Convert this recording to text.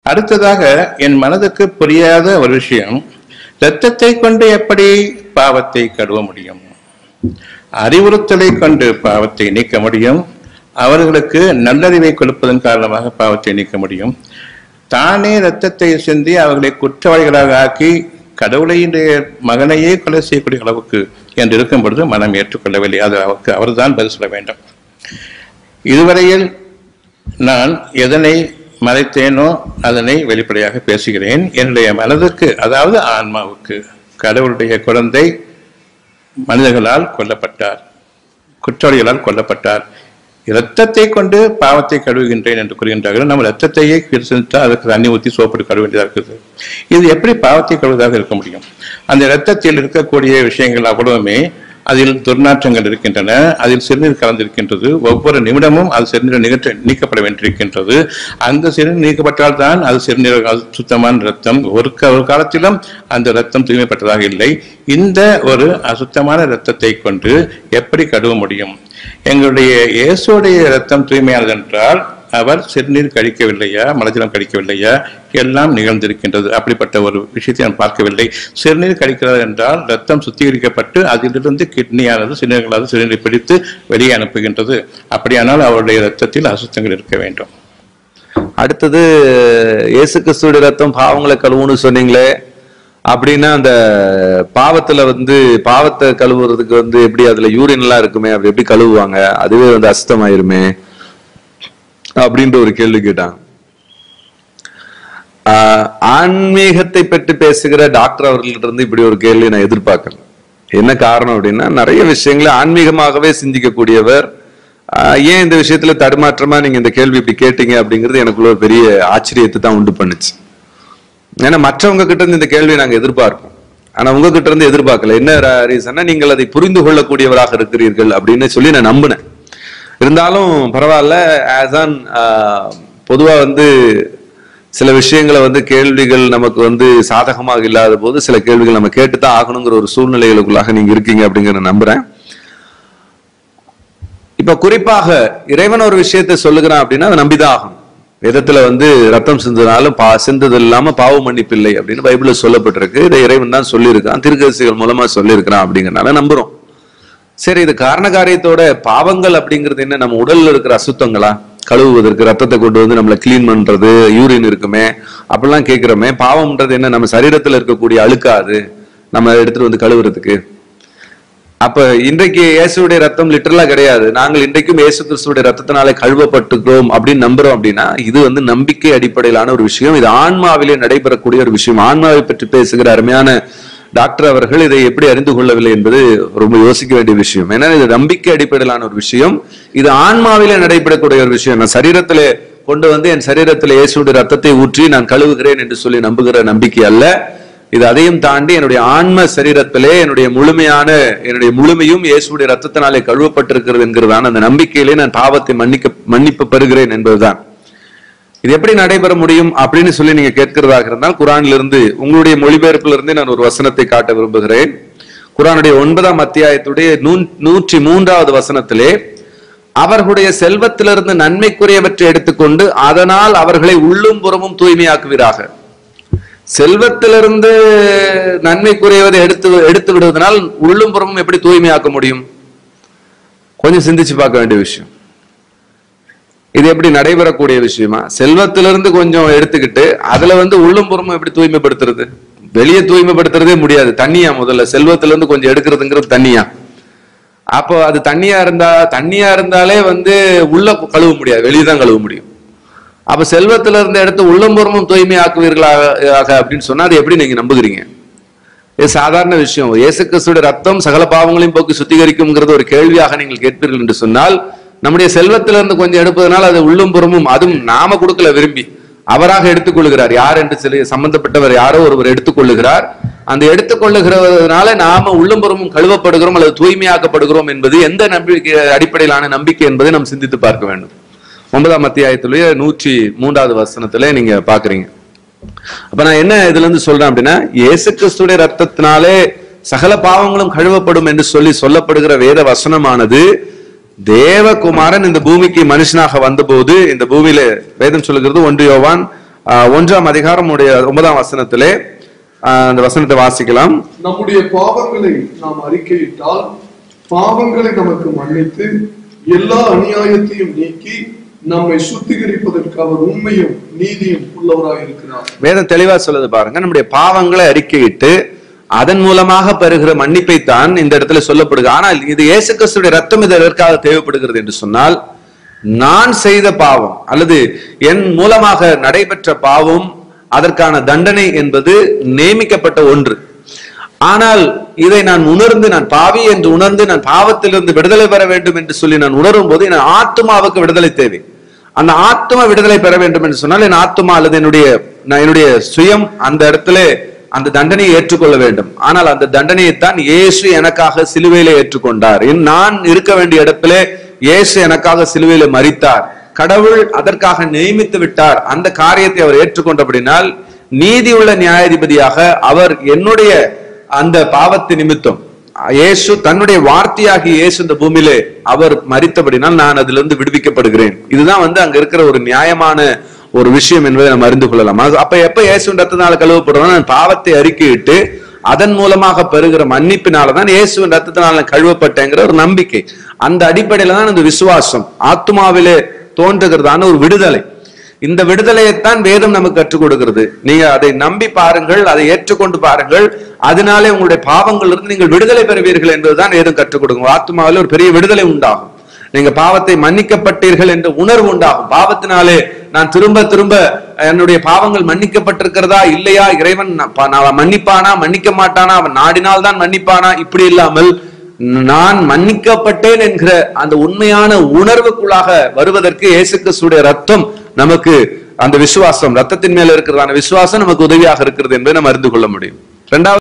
அடுத்ததாக என் மனதுக்கு புரியாத ஒரு விஷயம் இரத்தத்தை கொண்டு எப்படி பாவத்தை கழுவ முடியும் அறிவுறுத்தலை கொண்டு பாவத்தை நீக்க முடியும் அவர்களுக்கு நல்லறிவை கொடுப்பதன் காரணமாக பாவத்தை நீக்க முடியும் தானே இரத்தத்தை சிந்தி அவர்களை குற்றவாளிகளாக ஆக்கி கடவுளையுடைய மகனையே கொலை செய்யக்கூடிய அளவுக்கு என்று இருக்கும் பொழுது மனம் ஏற்றுக்கொள்ளவில்லை அது அவருக்கு அவர்தான் பதில் சொல்ல வேண்டும் இதுவரையில் நான் எதனை மறைத்தேனோ அதனை வெளிப்படையாக பேசுகிறேன் என்னுடைய மனதுக்கு அதாவது ஆன்மாவுக்கு கடவுளுடைய குழந்தை மனிதர்களால் கொல்லப்பட்டார் குற்றவாளிகளால் கொல்லப்பட்டார் இரத்தத்தை கொண்டு பாவத்தை கழுவுகின்றேன் என்று கூறுகின்றார்கள் நம்ம இரத்தத்தையே செலுத்தால் அதுக்கு தண்ணி ஊற்றி சோப்பிட்டு கழுவ வேண்டியதாக இருக்குது இது எப்படி பாவத்தை கழுவதாக இருக்க முடியும் அந்த இரத்தத்தில் இருக்கக்கூடிய விஷயங்கள் அவ்வளவுமே அதில் துர்நாற்றங்கள் இருக்கின்றன அதில் சிறுநீர் கலந்திருக்கின்றது ஒவ்வொரு நிமிடமும் அது சிறுநீர் நிகழ்ச்சி நீக்கப்பட வேண்டியிருக்கின்றது அந்த சிறுநீர் நீக்கப்பட்டால் தான் அது சிறுநீர் அது சுத்தமான ரத்தம் ஒரு க- ஒரு காலத்திலும் அந்த ரத்தம் தூய்மைப்பட்டதாக இல்லை இந்த ஒரு அசுத்தமான இரத்தத்தை கொண்டு எப்படி கழுவ முடியும் எங்களுடைய இயேசுடைய ரத்தம் தூய்மையானது என்றால் அவர் சிறுநீர் கழிக்கவில்லையா மலஜலம் கழிக்கவில்லையா எல்லாம் நிகழ்ந்திருக்கின்றது அப்படிப்பட்ட ஒரு விஷயத்தை நான் பார்க்கவில்லை சிறுநீர் கழிக்கிறது என்றால் ரத்தம் சுத்திகரிக்கப்பட்டு அதிலிருந்து கிட்னியானது சிறுநீர்களாவது சிறுநீரை பிடித்து வெளியே அனுப்புகின்றது அப்படியானால் அவருடைய ரத்தத்தில் அசுத்தங்கள் இருக்க வேண்டும் அடுத்தது இயேசு கிறிஸ்துவோட ரத்தம் பாவங்களை கழுவுன்னு சொன்னீங்களே அப்படின்னா அந்த பாவத்துல வந்து பாவத்தை கழுவுறதுக்கு வந்து எப்படி அதுல யூரின் எல்லாம் இருக்குமே அப்படி எப்படி கழுவுவாங்க அதுவே வந்து அசுத்தமாயிருமே அப்படின்ற ஒரு கேள்வி கேட்டாங்க ஆஹ் ஆன்மீகத்தை பற்றி பேசுகிற டாக்டர் அவர்கள்ட்ட இருந்து இப்படி ஒரு கேள்வி நான் எதிர்பார்க்கல என்ன காரணம் அப்படின்னா நிறைய விஷயங்களை ஆன்மீகமாகவே சிந்திக்கக்கூடியவர் ஆஹ் ஏன் இந்த விஷயத்துல தடுமாற்றமா நீங்க இந்த கேள்வி இப்படி கேட்டீங்க அப்படிங்கிறது எனக்குள்ள ஒரு பெரிய ஆச்சரியத்தை தான் உண்டு பண்ணுச்சு ஏன்னா மற்றவங்க கிட்ட இருந்து இந்த கேள்வியை நாங்க எதிர்பார்ப்போம் ஆனா உங்ககிட்ட இருந்து எதிர்பார்க்கல என்ன ரீசன்னா நீங்கள் அதை புரிந்து கொள்ளக்கூடியவராக இருக்கிறீர்கள் அப்படின்னு சொல்லி நான் நம்பினேன் இருந்தாலும் பரவாயில்ல ஆஸ் ஆன் பொதுவா வந்து சில விஷயங்களை வந்து கேள்விகள் நமக்கு வந்து சாதகமாக இல்லாத போது சில கேள்விகள் நம்ம கேட்டுதான் ஆகணுங்கிற ஒரு சூழ்நிலைகளுக்குள்ளாக நீங்க இருக்கீங்க அப்படிங்கிற நம்புறேன் இப்ப குறிப்பாக இறைவன் ஒரு விஷயத்தை சொல்லுகிறான் அப்படின்னா அதை நம்பிதான் ஆகணும் வேதத்துல வந்து ரத்தம் சிந்தனாலும் பா சிந்தது இல்லாம பாவ மன்னிப்பு இல்லை அப்படின்னு பைபிள்ல சொல்லப்பட்டிருக்கு இதை இறைவன் தான் சொல்லியிருக்கான் திருக்கரசிகள் மூலமா சொல்லியிருக்கிறான் அப்படிங்கறனால நம்புறோம் சரி இது காரண காரியத்தோட பாவங்கள் அப்படிங்கிறது என்ன நம்ம உடல்ல இருக்கிற அசுத்தங்களா கழுவுவதற்கு ரத்தத்தை கொண்டு வந்து நம்மளை கிளீன் பண்றது யூரின் இருக்குமே அப்படிலாம் கேட்கிறோமே பாவம்ன்றது என்ன நம்ம சரீரத்துல இருக்கக்கூடிய அழுக்காது நம்ம எடுத்துட்டு வந்து கழுவுறதுக்கு அப்ப இன்றைக்கு இயேசுடைய ரத்தம் லிட்டரலா கிடையாது நாங்கள் இன்றைக்கும் இயேசு கிறிஸ்துடைய ரத்தத்தினாலே கழுவப்பட்டுக்கிறோம் அப்படின்னு நம்புறோம் அப்படின்னா இது வந்து நம்பிக்கை அடிப்படையிலான ஒரு விஷயம் இது ஆன்மாவிலே நடைபெறக்கூடிய ஒரு விஷயம் ஆன்மாவை பற்றி பேசுகிற அருமையான டாக்டர் அவர்கள் இதை எப்படி அறிந்து கொள்ளவில்லை என்பது ரொம்ப யோசிக்க வேண்டிய விஷயம் ஏன்னா இது நம்பிக்கை அடிப்படையிலான ஒரு விஷயம் இது ஆன்மாவிலே நடைபெறக்கூடிய ஒரு விஷயம் நான் சரீரத்திலே கொண்டு வந்து என் சரீரத்தில் இயேசுடைய ரத்தத்தை ஊற்றி நான் கழுவுகிறேன் என்று சொல்லி நம்புகிற நம்பிக்கை அல்ல இது அதையும் தாண்டி என்னுடைய ஆன்ம சரீரத்திலே என்னுடைய முழுமையான என்னுடைய முழுமையும் இயேசுடைய ரத்தத்தினாலே கழுவப்பட்டிருக்கிறது என்கிறதான அந்த நம்பிக்கையிலே நான் பாவத்தை மன்னிக்க மன்னிப்பு பெறுகிறேன் என்பதுதான் இது எப்படி நடைபெற முடியும் அப்படின்னு சொல்லி நீங்க கேட்கிறதாக இருந்தால் குரானிலிருந்து இருந்து உங்களுடைய மொழிபெயர்ப்பிலிருந்து இருந்தே நான் ஒரு வசனத்தை காட்ட விரும்புகிறேன் குரானுடைய ஒன்பதாம் அத்தியாயத்துடைய நூ- நூற்றி மூன்றாவது வசனத்திலே அவர்களுடைய செல்வத்திலிருந்து நன்மைக்குரியவற்றை எடுத்துக்கொண்டு அதனால் அவர்களை உள்ளும் புறமும் தூய்மையாக்குவீராக செல்வத்திலிருந்து நன்மைக்குரியவதை எடுத்து எடுத்து விடுவதனால் உள்ளும் புறமும் எப்படி தூய்மையாக்க முடியும் கொஞ்சம் சிந்திச்சு பார்க்க வேண்டிய விஷயம் இது எப்படி நடைபெறக்கூடிய விஷயமா செல்வத்திலிருந்து கொஞ்சம் எடுத்துக்கிட்டு அதுல வந்து உள்ளும் புறமும் எப்படி தூய்மைப்படுத்துறது வெளியே தூய்மைப்படுத்துறதே முடியாது தண்ணியா முதல்ல செல்வத்திலிருந்து கொஞ்சம் எடுக்கிறதுங்கிறது தண்ணியா அப்போ அது தண்ணியா இருந்தா தண்ணியா இருந்தாலே வந்து உள்ள கழுவ முடியாது வெளியே தான் கழுவ முடியும் அப்ப செல்வத்துல இருந்து எடுத்து உள்ளம்புறமும் தூய்மை ஆக்குவீர்களாக அப்படின்னு சொன்னா அது எப்படி நீங்க நம்புகிறீங்க இது சாதாரண விஷயம் இயேசு கிறிஸ்துடைய ரத்தம் சகல பாவங்களையும் போக்கு சுத்திகரிக்கும்ங்கிறது ஒரு கேள்வியாக நீங்கள் கேட்பீர்கள் என்று சொன்னால் நம்முடைய செல்வத்திலிருந்து கொஞ்சம் எடுப்பதனால் அது உள்ளும் புறமும் அதுவும் நாம கொடுக்கல விரும்பி அவராக எடுத்துக்கொள்கிறார் யார் என்று சொல்லி சம்பந்தப்பட்டவர் யாரோ ஒருவர் எடுத்துக்கொள்ளுகிறார் அந்த எடுத்துக்கொள்ளுகிறதுனால நாம உள்ளும் புறமும் கழுவப்படுகிறோம் அல்லது தூய்மையாக்கப்படுகிறோம் என்பது எந்த நம்பிக்கை அடிப்படையிலான நம்பிக்கை என்பதை நாம் சிந்தித்து பார்க்க வேண்டும் ஒன்பதாம் அத்தியாயத்திலேயே நூற்றி மூன்றாவது வசனத்திலே நீங்க பாக்குறீங்க அப்ப நான் என்ன இதுல இருந்து சொல்றேன் அப்படின்னா இயேசு கிறிஸ்துடைய ரத்தத்தினாலே சகல பாவங்களும் கழுவப்படும் என்று சொல்லி சொல்லப்படுகிற வேத வசனமானது தேவகுமாரன் இந்த பூமிக்கு மனுஷனாக வந்தபோது இந்த பூமியில வேதம் சொல்லுகிறது ஒன்று யோவான் ஆஹ், ஒன்றாம் அதிகாரம் உடைய ஒன்பதாம் வசனத்திலே ஆஹ், அந்த வசனத்தை வாசிக்கலாம் நம்முடைய பாவங்களை நாம் அறிக்கையிட்டால் பாவங்களை நமக்கு மன்னித்து எல்லா அநியாயத்தையும் நீக்கி நம்மை சுத்திகரிப்பதற்கு அவர் உண்மையும் நீதியும் உள்ளவராயிருக்கிறார் வேதம் தெளிவா சொல்லுது பாருங்க நம்முடைய பாவங்களை அறிக்கையிட்டு அதன் மூலமாக பெறுகிற மன்னிப்பை தான் இந்த இடத்துல சொல்லப்படுது ஆனால் இது இயேசு கிறிஸ்துடைய ரத்தம் இது எதற்காக தேவைப்படுகிறது என்று சொன்னால் நான் செய்த பாவம் அல்லது என் மூலமாக நடைபெற்ற பாவம் அதற்கான தண்டனை என்பது நியமிக்கப்பட்ட ஒன்று ஆனால் இதை நான் உணர்ந்து நான் பாவி என்று உணர்ந்து நான் பாவத்திலிருந்து விடுதலை பெற வேண்டும் என்று சொல்லி நான் உணரும் போது என் ஆத்மாவுக்கு விடுதலை தேவை அந்த ஆத்மா விடுதலை பெற வேண்டும் என்று சொன்னால் என் ஆத்மா அல்லது என்னுடைய நான் என்னுடைய சுயம் அந்த இடத்துல அந்த தண்டனையை ஏற்றுக்கொள்ள வேண்டும் ஆனால் அந்த தண்டனையைத்தான் இயேசு எனக்காக சிலுவையிலே ஏற்றுக்கொண்டார் என் நான் இருக்க வேண்டிய இடத்திலே இயேசு எனக்காக சிலுவையிலே மரித்தார் கடவுள் அதற்காக நியமித்து விட்டார் அந்த காரியத்தை அவர் ஏற்றுக்கொண்டபடினால் நீதியுள்ள நியாயாதிபதியாக அவர் என்னுடைய அந்த பாவத்து நிமித்தம் இயேசு தன்னுடைய வார்த்தையாகி இயேசு இந்த பூமியிலே அவர் மரித்தபடினால் நான் அதிலிருந்து விடுவிக்கப்படுகிறேன் இதுதான் வந்து அங்க இருக்கிற ஒரு நியாயமான ஒரு விஷயம் என்பதை நம்ம அறிந்து கொள்ளலாம் அது- அப்ப எப்ப இயேசு ரத்தத்தினால கழுவப்படுறோம் நான் பாவத்தை அறிக்கையிட்டு அதன் மூலமாக பெறுகிற மன்னிப்பினாலதான் இயேசுவின் ரத்தத்தினால நான் கழுவப்பட்டேங்கிற ஒரு நம்பிக்கை அந்த அடிப்படையில தான் இந்த விசுவாசம் ஆத்மாவிலே தோன்றுகிறதான ஒரு விடுதலை இந்த விடுதலையைத்தான் வேதம் நமக்கு கற்றுக் கொடுக்கிறது நீங்க அதை நம்பி பாருங்கள் அதை ஏற்றுக்கொண்டு பாருங்கள் அதனாலே உங்களுடைய பாவங்கள் இருந்து நீங்கள் விடுதலை பெறுவீர்கள் என்பதுதான் வேதம் கற்றுக் கொடுக்கும் ஆத்மாவில் ஒரு பெரிய விடுதலை உண்டாகும் நீங்க பாவத்தை மன்னிக்கப்பட்டீர்கள் என்ற உணர்வு உண்டாகும் பாவத்தினாலே நான் திரும்ப திரும்ப என்னுடைய பாவங்கள் மன்னிக்கப்பட்டிருக்கிறதா இல்லையா இறைவன் ந- ப- நான் மன்னிப்பானா மன்னிக்க மாட்டானா அவன் நாடினால் தான் மன்னிப்பானா இப்படி இல்லாமல் நான் மன்னிக்கப்பட்டேன் என்கிற அந்த உண்மையான உணர்வுக்குள்ளாக வருவதற்கு இயேசு கிறிஸ்துடைய ரத்தம் நமக்கு அந்த விசுவாசம் ரத்தத்தின் மேல இருக்கிறதான விசுவாசம் நமக்கு உதவியாக இருக்கிறது என்பதை நம்ம அறிந்து கொள்ள முடியும் இரண்டாவது